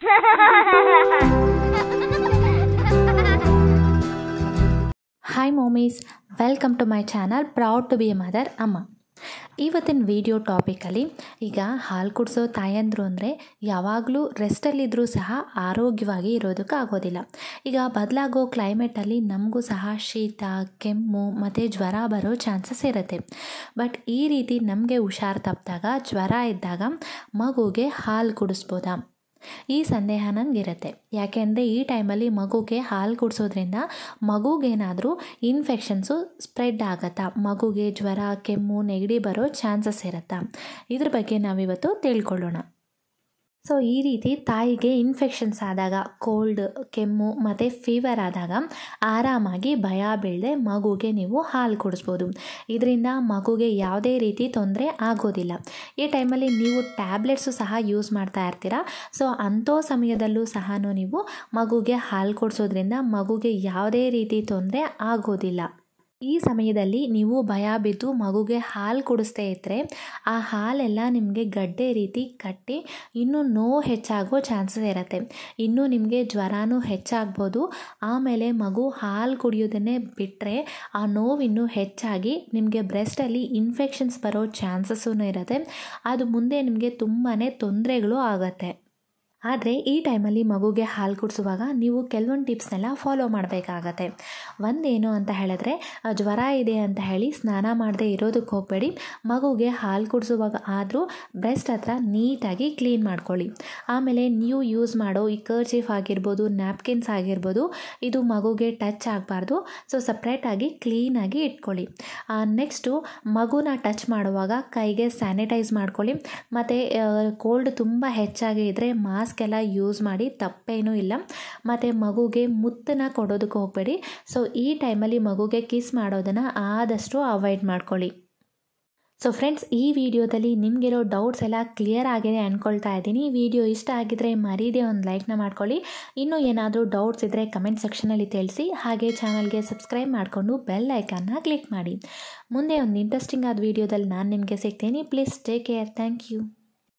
hi mommies welcome to my channel proud to be a mother ಅಮ್ಮ ಇವತ್ತಿನ video ಟಾಪಿಕಲ್ಲಿ ಈಗ ಹಾಲು ಕುಡಿಸೋ ತಾಯಂದರು ಅಂದರೆ ಯಾವಾಗಲೂ ರೆಸ್ಟಲ್ಲಿದ್ದರೂ ಸಹ ಆರೋಗ್ಯವಾಗಿ ಇರೋದಕ್ಕೆ ಆಗೋದಿಲ್ಲ ಈಗ ಬದಲಾಗೋ ಕ್ಲೈಮೇಟಲ್ಲಿ ನಮಗೂ ಸಹ ಶೀತ ಕೆಮ್ಮು ಮತ್ತು ಜ್ವರ ಬರೋ ಚಾನ್ಸಸ್ ಇರುತ್ತೆ ಬಟ್ ಈ ರೀತಿ ನಮಗೆ ಹುಷಾರು ತಪ್ಪಿದಾಗ ಜ್ವರ ಇದ್ದಾಗ ಮಗುಗೆ ಹಾಲು ಕುಡಿಸ್ಬೋದಾ ಈ ಸಂದೇಹ ನನಗಿರುತ್ತೆ ಯಾಕೆಂದರೆ ಈ ಟೈಮಲ್ಲಿ ಮಗುಗೆ ಹಾಲು ಕುಡಿಸೋದ್ರಿಂದ ಮಗುಗೇನಾದರೂ ಇನ್ಫೆಕ್ಷನ್ಸು ಸ್ಪ್ರೆಡ್ ಆಗತ್ತಾ ಮಗುಗೆ ಜ್ವರ ಕೆಮ್ಮು ನೆಗಡಿ ಬರೋ ಚಾನ್ಸಸ್ ಇರುತ್ತಾ ಇದ್ರ ಬಗ್ಗೆ ನಾವಿವತ್ತು ತಿಳ್ಕೊಳ್ಳೋಣ ಸೊ ಈ ರೀತಿ ತಾಯಿಗೆ ಇನ್ಫೆಕ್ಷನ್ಸ್ ಆದಾಗ ಕೋಲ್ಡ್ ಕೆಮ್ಮು ಮತ್ತು ಫೀವರ್ ಆದಾಗ ಆರಾಮಾಗಿ ಭಯ ಬೀಳದೆ ಮಗುಗೆ ನೀವು ಹಾಲು ಕುಡಿಸ್ಬೋದು ಇದರಿಂದ ಮಗುಗೆ ಯಾವುದೇ ರೀತಿ ತೊಂದರೆ ಆಗೋದಿಲ್ಲ ಈ ಟೈಮಲ್ಲಿ ನೀವು ಟ್ಯಾಬ್ಲೆಟ್ಸು ಸಹ ಯೂಸ್ ಮಾಡ್ತಾ ಇರ್ತೀರ ಸೊ ಅಂಥೋ ಸಮಯದಲ್ಲೂ ಸಹ ನೀವು ಮಗುಗೆ ಹಾಲು ಕೊಡಿಸೋದ್ರಿಂದ ಮಗುಗೆ ಯಾವುದೇ ರೀತಿ ತೊಂದರೆ ಆಗೋದಿಲ್ಲ ಈ ಸಮಯದಲ್ಲಿ ನೀವು ಭಯ ಬಿದ್ದು ಮಗುಗೆ ಹಾಲು ಕುಡಿಸ್ದೇ ಇದ್ದರೆ ಆ ಹಾಲೆಲ್ಲ ನಿಮಗೆ ಗಡ್ಡೆ ರೀತಿ ಕಟ್ಟಿ ಇನ್ನೂ ನೋವು ಹೆಚ್ಚಾಗೋ ಚಾನ್ಸಸ್ ಇರುತ್ತೆ ಇನ್ನೂ ನಿಮಗೆ ಜ್ವರನೂ ಹೆಚ್ಚಾಗ್ಬೋದು ಆಮೇಲೆ ಮಗು ಹಾಲು ಕುಡಿಯೋದನ್ನೇ ಬಿಟ್ಟರೆ ಆ ನೋವು ಇನ್ನೂ ಹೆಚ್ಚಾಗಿ ನಿಮಗೆ ಬ್ರೆಸ್ಟಲ್ಲಿ ಇನ್ಫೆಕ್ಷನ್ಸ್ ಬರೋ ಚಾನ್ಸಸ್ಸೂ ಇರುತ್ತೆ ಅದು ಮುಂದೆ ನಿಮಗೆ ತುಂಬಾ ತೊಂದರೆಗಳು ಆಗುತ್ತೆ ಆದರೆ ಈ ಟೈಮಲ್ಲಿ ಮಗುಗೆ ಹಾಲು ಕುಡಿಸುವಾಗ ನೀವು ಕೆಲವೊಂದು ಟಿಪ್ಸ್ನೆಲ್ಲ ಫಾಲೋ ಮಾಡಬೇಕಾಗತ್ತೆ ಒಂದೇನು ಅಂತ ಹೇಳಿದ್ರೆ ಜ್ವರ ಇದೆ ಅಂತ ಹೇಳಿ ಸ್ನಾನ ಮಾಡದೆ ಇರೋದಕ್ಕೆ ಹೋಗಬೇಡಿ ಮಗುಗೆ ಹಾಲು ಕುಡಿಸುವಾಗ ಆದರೂ ಬ್ರೆಸ್ಟ್ ಹತ್ರ ನೀಟಾಗಿ ಕ್ಲೀನ್ ಮಾಡ್ಕೊಳ್ಳಿ ಆಮೇಲೆ ನೀವು ಯೂಸ್ ಮಾಡೋ ಈ ಕರ್ಚೀಫ್ ಆಗಿರ್ಬೋದು ನ್ಯಾಪ್ಕಿನ್ಸ್ ಆಗಿರ್ಬೋದು ಇದು ಮಗುಗೆ ಟಚ್ ಆಗಬಾರ್ದು ಸೊ ಸಪ್ರೇಟಾಗಿ ಕ್ಲೀನಾಗಿ ಇಟ್ಕೊಳ್ಳಿ ನೆಕ್ಸ್ಟು ಮಗುನ ಟಚ್ ಮಾಡುವಾಗ ಕೈಗೆ ಸ್ಯಾನಿಟೈಸ್ ಮಾಡ್ಕೊಳ್ಳಿ ಮತ್ತು ಕೋಲ್ಡ್ ತುಂಬ ಹೆಚ್ಚಾಗಿ ಇದ್ದರೆ ಮಾಸ್ಕ್ ಎಲ್ಲ ಯೂಸ್ ಮಾಡಿ ತಪ್ಪೇನೂ ಇಲ್ಲ ಮತ್ತು ಮಗುಗೆ ಮುತ್ತನ್ನ ಕೊಡೋದಕ್ಕೆ ಹೋಗಬೇಡಿ ಸೊ ಈ ಟೈಮಲ್ಲಿ ಮಗುಗೆ ಕಿಸ್ ಮಾಡೋದನ್ನು ಆದಷ್ಟು ಅವಾಯ್ಡ್ ಮಾಡ್ಕೊಳ್ಳಿ ಸೊ ಫ್ರೆಂಡ್ಸ್ ಈ ವಿಡಿಯೋದಲ್ಲಿ ನಿಮಗಿರೋ ಡೌಟ್ಸ್ ಎಲ್ಲ ಕ್ಲಿಯರ್ ಆಗಿದೆ ಅಂದ್ಕೊಳ್ತಾ ಇದ್ದೀನಿ ವಿಡಿಯೋ ಇಷ್ಟ ಆಗಿದ್ರೆ ಮರೀದೆ ಒಂದು ಲೈಕ್ನ ಮಾಡ್ಕೊಳ್ಳಿ ಇನ್ನೂ ಏನಾದರೂ ಡೌಟ್ಸ್ ಇದ್ದರೆ ಕಮೆಂಟ್ ಸೆಕ್ಷನಲ್ಲಿ ತಿಳಿಸಿ ಹಾಗೆ ಚಾನಲ್ಗೆ ಸಬ್ಸ್ಕ್ರೈಬ್ ಮಾಡಿಕೊಂಡು ಬೆಲ್ ಐಕನ್ನ ಕ್ಲಿಕ್ ಮಾಡಿ ಮುಂದೆ ಒಂದು ಇಂಟ್ರೆಸ್ಟಿಂಗ್ ಆದ ವಿಡಿಯೋದಲ್ಲಿ ನಾನು ನಿಮಗೆ ಸಿಗ್ತೀನಿ please take care thank you